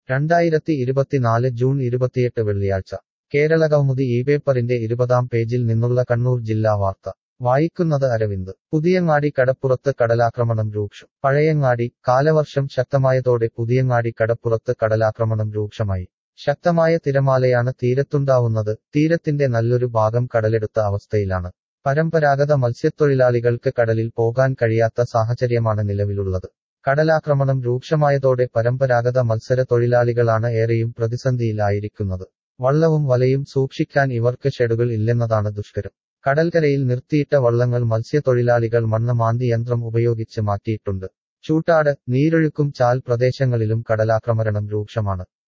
രണ്ടായിരത്തി ഇരുപത്തിനാല് ജൂൺ ഇരുപത്തിയെട്ട് വെള്ളിയാഴ്ച കേരള കൗമുദി ഈ പേപ്പറിന്റെ ഇരുപതാം പേജിൽ നിന്നുള്ള കണ്ണൂർ ജില്ലാ വാർത്ത വായിക്കുന്നത് അരവിന്ദ് പുതിയങ്ങാടി കടപ്പുറത്ത് കടലാക്രമണം രൂക്ഷം പഴയങ്ങാടി കാലവർഷം ശക്തമായതോടെ പുതിയങ്ങാടി കടപ്പുറത്ത് കടലാക്രമണം രൂക്ഷമായി ശക്തമായ തിരമാലയാണ് തീരത്തുണ്ടാവുന്നത് തീരത്തിന്റെ നല്ലൊരു ഭാഗം കടലെടുത്ത അവസ്ഥയിലാണ് പരമ്പരാഗത മത്സ്യത്തൊഴിലാളികൾക്ക് കടലിൽ പോകാൻ കഴിയാത്ത സാഹചര്യമാണ് നിലവിലുള്ളത് കടലാക്രമണം രൂക്ഷമായതോടെ പരമ്പരാഗത മത്സര തൊഴിലാളികളാണ് ഏറെയും പ്രതിസന്ധിയിലായിരിക്കുന്നത് വള്ളവും വലയും സൂക്ഷിക്കാൻ ഇവർക്ക് ഷെഡുകൾ ഇല്ലെന്നതാണ് ദുഷ്കരം കടൽക്കരയിൽ നിർത്തിയിട്ട വള്ളങ്ങൾ മത്സ്യത്തൊഴിലാളികൾ മണ്ണ് മാന്തി യന്ത്രം ഉപയോഗിച്ച് മാറ്റിയിട്ടുണ്ട് ചൂട്ടാട് നീരൊഴുക്കും ചാൽ പ്രദേശങ്ങളിലും കടലാക്രമണം രൂക്ഷമാണ്